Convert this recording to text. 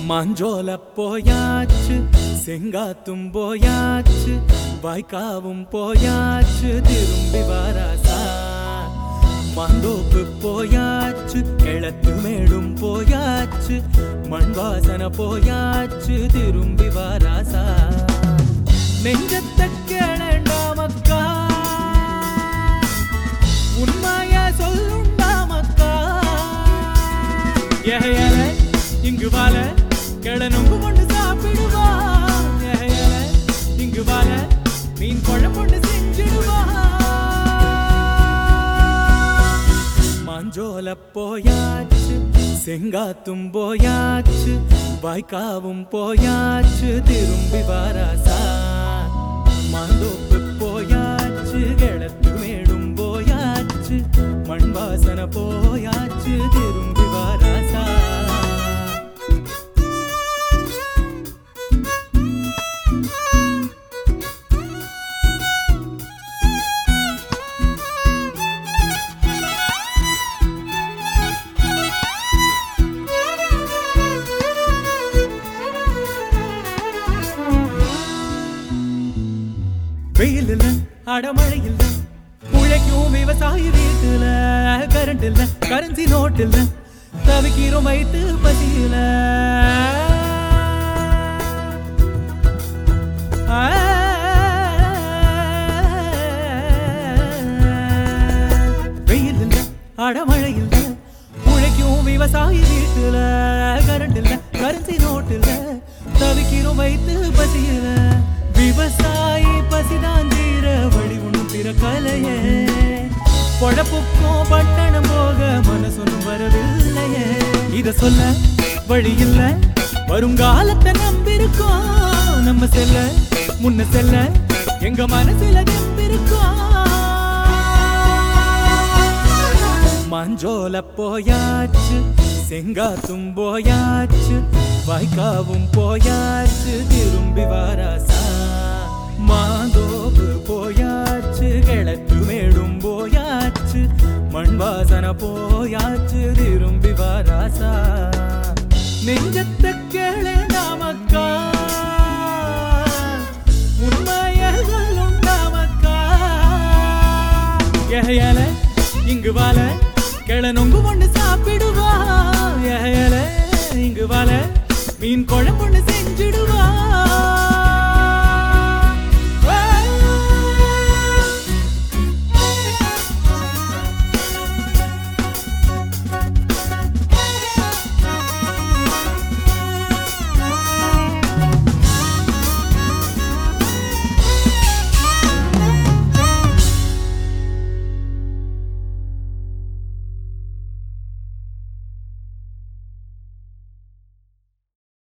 மாஞ்சோல போயாச்சு செங்காத்தும் போயாச்சு வாய்க்காவும் போயாச்சு திரும்பி வாராசா மாந்தோப்பு போயாச்சு கிழக்கு மேடும் போயாச்சு மண் வாசனை போயாச்சு திரும்பி வாராசா நெஞ்சத்தை கேளண்டாமக்கா உண்மைய சொல்லுண்டாமக்கா ஏழையல இங்கு வாழ கிழனுங்கு கொண்டு சாப்பிடுவா ஏழையல இங்கு வாழ மீன் குழம்பு கொண்டு செஞ்சிடுவா மாஞ்சோல போயாச்சு செங்காத்தும் போயாச்சு வாய்க்காவும் போயாச்சு திரும்பி வாராசா மாந்தோப்பு போயாச்சு கிழத்து மேடும் போயாச்சு மண் வாசனை போயாச்சு திரும்பி வாராசா வெயில் இல்ல அடமழை இல்ல உழைக்கும் விவசாயி வீட்டுல கரண்ட் இல்ல கரன்சி நோட் இல்ல தவிக்கிறோம் வயிற்று பசியில வெயில் இல்ல அடமழை இல்ல உழைக்கும் விவசாயி வீட்டுல கரண்ட் இல்ல கரன்சி நோட் இல்ல தவிக்கிறோம் வைத்து பசியில விவசாயி பசிதான் தீர வழி ஒண்ணும் பிறக்கலையே பொழப்புக்கும் பட்டணம் போக மனசொன்னும் வரவில்லையே இத சொல்ல வழி இல்ல வருங்காலத்தை நம்பிருக்கோம் நம்ம செல்ல முன்ன செல்ல எங்க மனசுல நம்பிருக்கோம் மாஞ்சோல போயாச்சு செங்காத்தும் போயாச்சு வாய்க்காவும் போயாச்சு திரும்பி வாராசா மாந்தோப்பு போயாச்சு கிழக்கு மேடும் போயாச்சு மண் வாசனை போயாச்சு திரும்பி வாராசா நெஞ்சத்தை கேளேண்டாமக்கா உண்மைய சொல்லுண்டாமக்கா ஏழையால இங்கு வாழ கிழனொங்கு கொண்டு சாப்பிடுவா ஏழையால இங்கு வாழ மீன் குழம்பு கொண்டு செஞ்சிடுவா